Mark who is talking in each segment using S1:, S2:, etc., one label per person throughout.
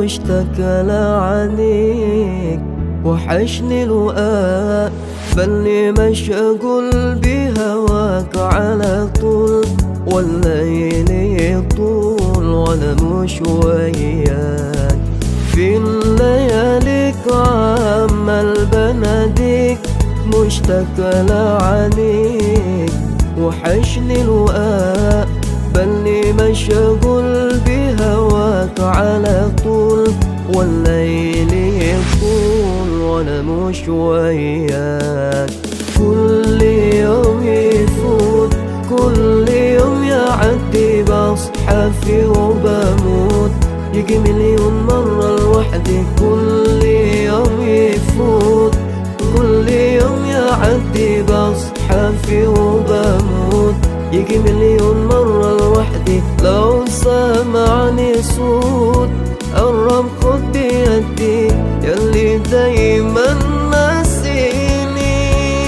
S1: مشتكى لعنيك وحشني الوقاء بلي مشغول بهواك على طول والليل يطول وانا مش وياك في اللياليك عمال بناديك مشتكى لعنيك وحشني الوقاء بلي مشغول بهواك على طول والليل يطول وانا مش وياك كل يوم يفوت كل يوم يعدي بصحى فيه وبموت يجي مليون مرة لوحدي كل يوم يفوت كل يوم يعدي بصحى فيه وبموت يجي مليون مرة لوحدي لو سمعني صوت قرب خد بيدي يلي دايما ناسيني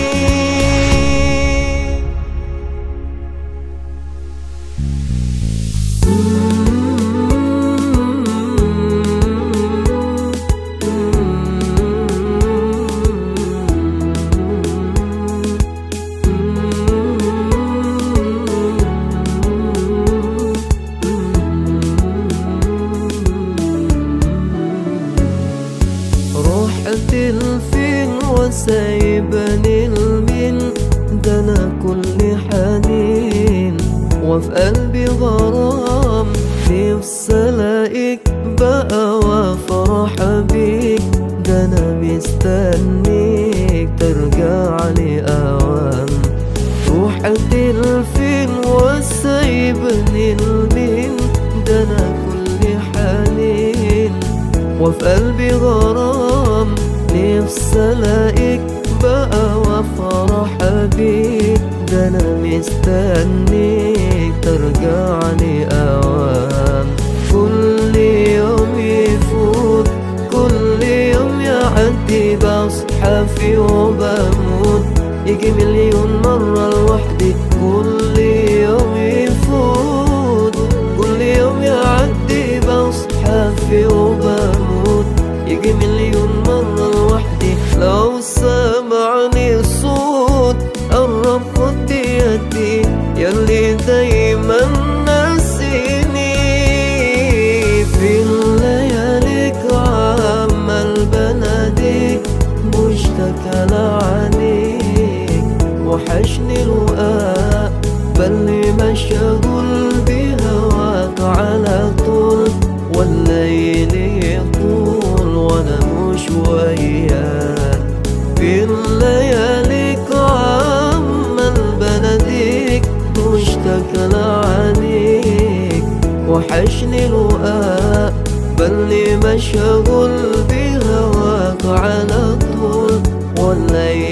S1: رحت لفين وسايبني لمين ده انا كل حنين وفي قلبي غرام نفسي الاقيك بقى وافرح بيك ده انا مستنيك ترجع لي اوام رحت لفين وسايبني لمين ده انا كل حنين وفي قلبي غرام نفسي الاقيك بقى وافرح بيك ده انا مستنيك ترجع لي اوام كل يوم يفوت كل يوم يعدي بصحى فيه وبموت يجي مليون مرة لوحدي كل يوم يفوت كل يوم يعدي بصحى فيه وبموت يجي مليون مرة لوحدي لو سمعني صوت قرب خد يدي يلي دايما ناسيني في اللياليك عمال بناديك مشتكى لعنيك وحشني الوقاء بلي مشغول بهواك على طول والليل يطول وانا مش وياك في اللياليك عمال بناديك مشتكى لعنيك وحشني الوقاء بلي مشغول بهواك على طول والليل